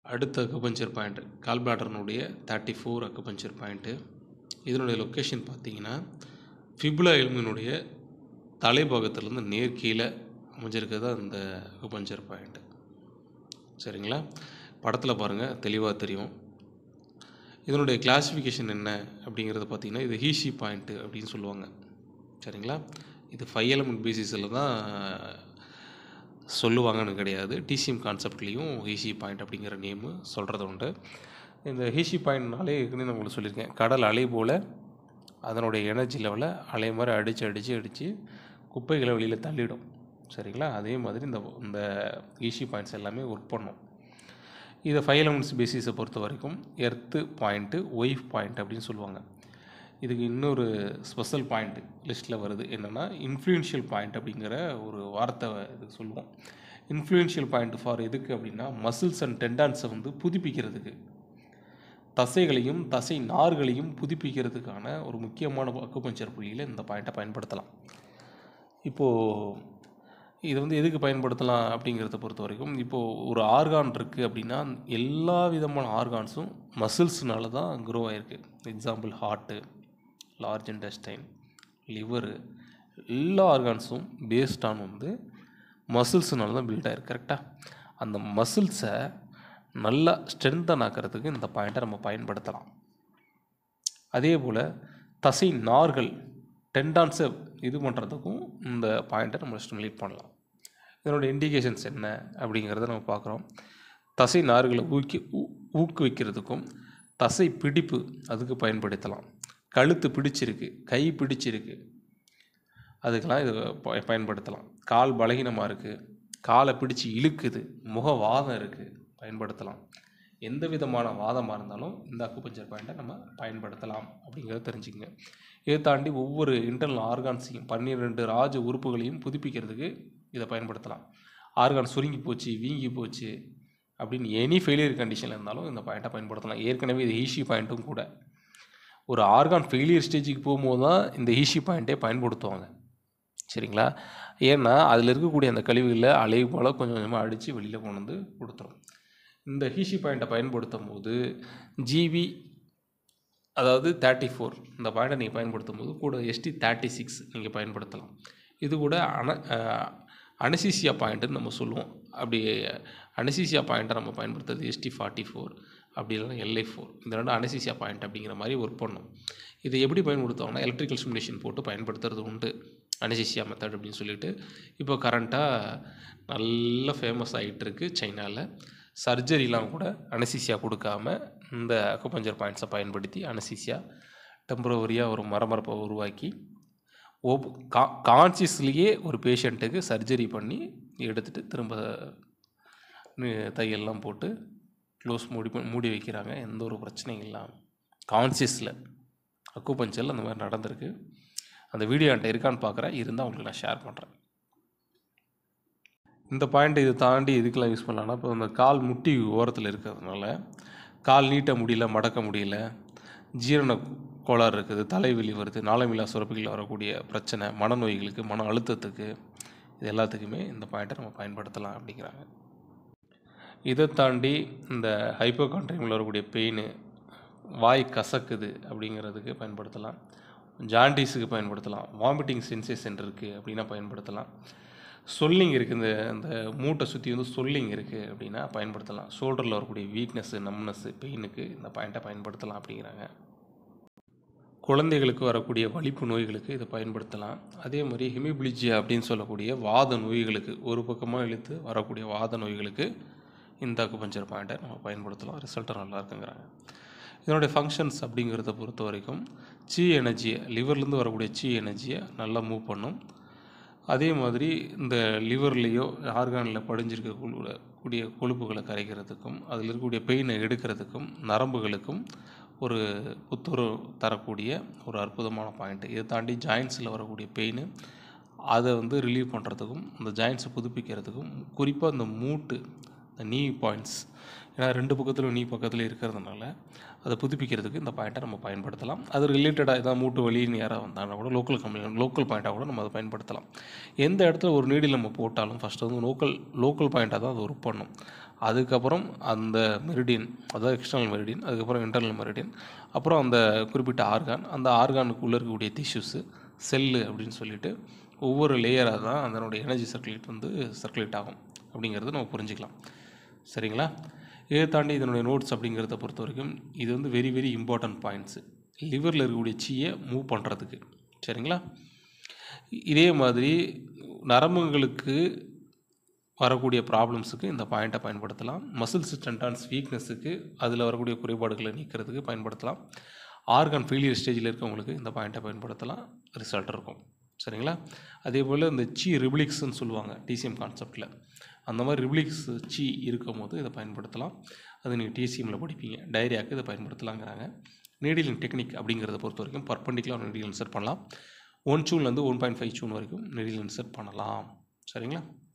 அடுத்த acupuncture point gall பிளாடர்னுடைய thirty four acupuncture point இதனுடைய லொக்கேஷன் பார்த்தீங்கன்னா ஃபிபுலா எலும்பினுடைய தலைபாகத்திலேருந்து நேர் கீழே அமைஞ்சிருக்கிறது அந்த அக்குபஞ்சர் பாயிண்ட்டு சரிங்களா படத்தில் பாருங்கள் தெளிவாக தெரியும் இதனுடைய கிளாஸிஃபிகேஷன் என்ன அப்படிங்கிறது பார்த்தீங்கன்னா இது ஹீஷி பாயிண்ட்டு அப்படின்னு சொல்லுவாங்க சரிங்களா இது ஃபைவ் எலமெண்ட் பேசிஸில் தான் சொல்லுவாங்கன்னு கிடையாது டிசிஎம் கான்செப்ட்லேயும் ஹீஷி பாயிண்ட் அப்படிங்கிற நேமு சொல்கிறது உண்டு இந்த ஹீஷி பாயிண்ட்னாலே ஏற்கனவே நான் உங்களுக்கு சொல்லியிருக்கேன் கடல் அலை போல் அதனுடைய எனர்ஜி லெவலை அலை மாதிரி அடித்து அடித்து அடித்து குப்பைகளை வெளியில் தள்ளிடும் சரிங்களா அதே மாதிரி இந்த இந்த ஈஷி பாயிண்ட்ஸ் எல்லாமே ஒர்க் பண்ணும் இதை ஃபைவ் எலமெண்ட்ஸ் பேசிஸை பொறுத்த வரைக்கும் எர்த்து பாயிண்ட்டு ஒய்ஃப் பாயிண்ட் அப்படின்னு சொல்லுவாங்க இதுக்கு இன்னொரு ஸ்பெஷல் பாயிண்ட் லிஸ்ட்டில் வருது என்னென்னா இன்ஃப்ளூயன்ஷியல் பாயிண்ட் அப்படிங்கிற ஒரு வார்த்தை இதுக்கு சொல்லுவோம் இன்ஃப்ளூயன்ஷியல் பாயிண்ட் ஃபார் எதுக்கு அப்படின்னா மசில்ஸ் அண்ட் டெண்டான்ஸை வந்து புதுப்பிக்கிறதுக்கு தசைகளையும் தசை நார்களையும் புதுப்பிக்கிறதுக்கான ஒரு முக்கியமான அக்குபஞ்சர் புள்ளியில் இந்த பாயிண்ட்டை பயன்படுத்தலாம் இப்போது இது வந்து எதுக்கு பயன்படுத்தலாம் அப்படிங்கிறத பொறுத்த வரைக்கும் இப்போது ஒரு ஆர்கான் இருக்குது அப்படின்னா எல்லா விதமான ஆர்கான்ஸும் மசில்ஸ்னால தான் க்ரோ ஆகிருக்கு example heart large intestine liver எல்லா ஆர்கான்ஸும் பேஸ்ட் ஆன் வந்து மசில்ஸ்னால தான் பில்ட் ஆகிருக்கு கரெக்டாக அந்த மசில்ஸை நல்லா ஸ்ட்ரென்தன் ஆக்கிறதுக்கு இந்த பாயிண்ட்டை நம்ம பயன்படுத்தலாம் அதே போல் தசை நார்கள் டெண்டான்ஸை இது பண்ணுறதுக்கும் இந்த பாயிண்ட்டை நம்ம ஸ்டிமுலேட் பண்ணலாம் இதனோட இண்டிகேஷன்ஸ் என்ன அப்படிங்கிறத நம்ம பார்க்குறோம் தசை நார்களை ஊக்கி ஊ- ஊக்குவிக்கிறதுக்கும் தசை பிடிப்பு அதுக்கு பயன்படுத்தலாம் கழுத்து பிடிச்சிருக்கு கை பிடிச்சிருக்கு அதுக்கெல்லாம் இது ப- பயன்படுத்தலாம் கால் பலகீனமாக இருக்குது காலை பிடிச்சி இழுக்குது முகவாதம் இருக்குது பயன்படுத்தலாம் எந்த விதமான வாதமாக இருந்தாலும் இந்த அக்குபஞ்சர் பாயிண்ட்டை நம்ம பயன்படுத்தலாம் அப்படிங்கிறத தெரிஞ்சுக்கங்க இதை தாண்டி ஒவ்வொரு இன்டர்னல் ஆர்கான்ஸையும் பன்னிரெண்டு ராஜ உறுப்புகளையும் புதுப்பிக்கிறதுக்கு இதை பயன்படுத்தலாம் ஆர்கான் சுருங்கி போச்சு வீங்கி போச்சு அப்படின்னு எனி ஃபெயிலியர் கண்டிஷனில் இருந்தாலும் இந்த பாயிண்ட்டை பயன்படுத்தலாம் ஏற்கனவே இது ஈஷி பாயிண்ட்டும் கூட ஒரு ஆர்கான் ஃபெயிலியர் ஸ்டேஜுக்கு போகும்போது தான் இந்த ஈஷி பாயிண்ட்டே பயன்படுத்துவாங்க சரிங்களா ஏன்னா அதில் இருக்கக்கூடிய அந்த கழிவுகளில் அலைவு போல் கொஞ்சம் கொஞ்சமாக அடித்து வெளியில் கொண்டு வந்து கொடுத்துரும் இந்த ஹீஷி பாயிண்ட்டை பயன்படுத்தும் போது ஜிவி அதாவது தேர்ட்டி ஃபோர் இந்த பாயிண்ட்டை நீங்கள் பயன்படுத்தும் போது கூட எஸ்டி தேர்ட்டி சிக்ஸ் நீங்கள் பயன்படுத்தலாம் இது கூட அன அனசீசியா பாயிண்ட்டுன்னு நம்ம சொல்லுவோம் அப்படி அனசீசியா பாயிண்ட்டை நம்ம பயன்படுத்துறது எஸ்டி ஃபார்ட்டி ஃபோர் அப்படி இல்லைனா எல்ஐ ஃபோர் இந்த ரெண்டு அனசீசியா பாயிண்ட் அப்படிங்கிற மாதிரி ஒர்க் பண்ணும் இதை எப்படி பயன்படுத்துவாங்கன்னா எலக்ட்ரிக்கல் ஸ்டிமுலேஷன் போட்டு பயன்படுத்துறது உண்டு அனசீசியா மெத்தட் அப்படின்னு சொல்லிட்டு இப்போ கரண்ட்டாக நல்ல ஃபேமஸ் ஆகிட்டு இருக்கு சைனாவில் சர்ஜரிலாம் கூட அனசீசியா கொடுக்காம இந்த அக்குபஞ்சர் பாயிண்ட்ஸை பயன்படுத்தி அனசீசியா டெம்பரவரியாக ஒரு மரமரப்பை உருவாக்கி ஓப் கா கான்சியஸ்லேயே ஒரு பேஷண்ட்டுக்கு சர்ஜரி பண்ணி எடுத்துகிட்டு திரும்ப நு- தையல்லாம் போட்டு க்ளோஸ் மூடி பண்- மூடி வைக்கிறாங்க எந்த ஒரு பிரச்சனையும் இல்லாமல் கான்சியஸில் அக்குபஞ்சரில் அந்த மாதிரி நடந்திருக்கு அந்த வீடியோ என்கிட்ட இருக்கான்னு பார்க்குறேன் இருந்தால் உங்களுக்கு நான் ஷேர் பண்ணுறேன் இந்த பாயிண்ட் இது தாண்டி இதுக்கெல்லாம் யூஸ் பண்ணலாம்னா இப்போ இந்த கால் முட்டி ஓரத்தில் இருக்கிறதுனால கால் நீட்ட முடியல மடக்க முடியல ஜீரண கோளாறு இருக்குது தலைவலி வருது நாளமில்லா சுரப்பிகள் வரக்கூடிய பிரச்சனை மனநோய்களுக்கு மன அழுத்தத்துக்கு இது எல்லாத்துக்குமே இந்த பாயிண்ட்டை நம்ம பயன்படுத்தலாம் அப்படிங்கிறாங்க இதை தாண்டி இந்த ஹைப்போகான்ட்ரிமில் வரக்கூடிய பெயின் வாய் கசக்குது அப்படிங்கிறதுக்கு பயன்படுத்தலாம் ஜாண்டிஸுக்கு பயன்படுத்தலாம் வாமிட்டிங் சென்சேஷன் இருக்குது அப்படின்னா பயன்படுத்தலாம் சொல்லிங் இருக்குது இந்த இந்த மூட்டை சுற்றி வந்து சொல்லிங் இருக்குது அப்படின்னா பயன்படுத்தலாம் ஷோல்டரில் வரக்கூடிய வீக்னஸ்ஸு நம்னஸ்ஸு பெயினுக்கு இந்த பாயிண்ட்டை பயன்படுத்தலாம் அப்படிங்கிறாங்க குழந்தைகளுக்கு வரக்கூடிய வலிப்பு நோய்களுக்கு இதை பயன்படுத்தலாம் அதே மாதிரி ஹெமிபிளிஜியா அப்படின்னு சொல்லக்கூடிய வாத நோய்களுக்கு ஒரு பக்கமாக இழுத்து வரக்கூடிய வாத நோய்களுக்கு இந்த அக்குபஞ்சர் பாயிண்ட்டை நம்ம பயன்படுத்தலாம் ரிசல்ட் நல்லா இருக்குங்கிறாங்க இதனுடைய ஃபங்க்ஷன்ஸ் அப்படிங்கிறத பொறுத்த வரைக்கும் சி எனர்ஜியை லிவர்லேருந்து வரக்கூடிய சி எனர்ஜியை நல்லா மூவ் பண்ணும் அதே மாதிரி இந்த லிவர்லேயோ ஆர்கானில் படிஞ்சிருக்க கொழு- கூடிய கொழுப்புகளை கரைக்கிறதுக்கும் அதில் இருக்கக்கூடிய பெயினை எடுக்கிறதுக்கும் நரம்புகளுக்கும் ஒரு புத்துணர்வு தரக்கூடிய ஒரு அற்புதமான பாயிண்ட்டு இதை தாண்டி ஜாயின்ஸில் வரக்கூடிய பெயின் அதை வந்து ரிலீவ் பண்ணுறதுக்கும் அந்த ஜாயின்ஸை புதுப்பிக்கிறதுக்கும் குறிப்பாக இந்த மூட்டு இந்த நீ பாயிண்ட்ஸ் ஏன்னா ரெண்டு பக்கத்துலையும் நீ பக்கத்தில் இருக்கிறதுனால அதை புதுப்பிக்கிறதுக்கு இந்த பாயிண்ட்டை நம்ம பயன்படுத்தலாம் அது ரிலேட்டடாக ஏதாவது மூட்டு வலின்னு யாராவது வந்தாங்கன்னா கூட லோக்கல் கம்பெனி லோக்கல் பாயிண்ட்டாக கூட நம்ம அதை பயன்படுத்தலாம் எந்த இடத்துல ஒரு நீடில் நம்ம போட்டாலும் ஃபஸ்ட்டு வந்து லோக்கல் லோக்கல் பாயிண்ட்டாக தான் அது ஒர்க் பண்ணும் அதுக்கப்புறம் அந்த மெரிடியன் அதாவது எக்ஸ்டர்னல் மெரிடியன் அதுக்கப்புறம் இன்டர்னல் மெரிடியன் அப்புறம் அந்த குறிப்பிட்ட ஆர்கான் அந்த ஆர்கானுக்குள்ளே இருக்கக்கூடிய டிஷ்யூஸு செல்லு அப்படின்னு சொல்லிட்டு ஒவ்வொரு லேயராக தான் அதனுடைய எனர்ஜி சர்க்குலேட் வந்து சர்க்குலேட் ஆகும் அப்படிங்கிறத நம்ம புரிஞ்சுக்கலாம் சரிங்களா இதை தாண்டி இதனுடைய நோட்ஸ் அப்படிங்கிறத பொறுத்த வரைக்கும் இது வந்து வெரி வெரி இம்பார்ட்டன்ட் பாயிண்ட்ஸு லிவரில் இருக்கக்கூடிய சீயை மூவ் பண்ணுறதுக்கு சரிங்களா இதே மாதிரி நரம்புகளுக்கு வரக்கூடிய ப்ராப்ளம்ஸுக்கு இந்த பாயிண்ட்டை பயன்படுத்தலாம் மசில்ஸ் டென்டான்ஸ் வீக்னஸுக்கு அதில் வரக்கூடிய குறைபாடுகளை நீக்கிறதுக்கு பயன்படுத்தலாம் ஆர்கன் ஃபெயிலியர் ஸ்டேஜில் இருக்கவங்களுக்கு இந்த பாயிண்ட்டை பயன்படுத்தலாம் ரிசல்ட் இருக்கும் சரிங்களா அதே போல் இந்த சி ரிபிளிக்ஸ்ன்னு சொல்லுவாங்க டிசிஎம் கான்செப்டில் அந்த மாதிரி ரிபிளிக்ஸ் சி இருக்கும் போது இதை பயன்படுத்தலாம் அது நீங்கள் டிசிஎம்மில் படிப்பீங்க டைரியாவுக்கு இதை பயன்படுத்தலாங்கிறாங்க நீடிலிங் டெக்னிக் அப்படிங்கிறத பொறுத்த வரைக்கும் பர்பண்டிகுலர் நீடில் இன்சர்ட் பண்ணலாம் ஒன் சூன்லேருந்து ஒன் பாயிண்ட் ஃபைவ் சூன் வரைக்கும் நீடில் இன்சர்ட் பண்ணலாம் சரிங்களா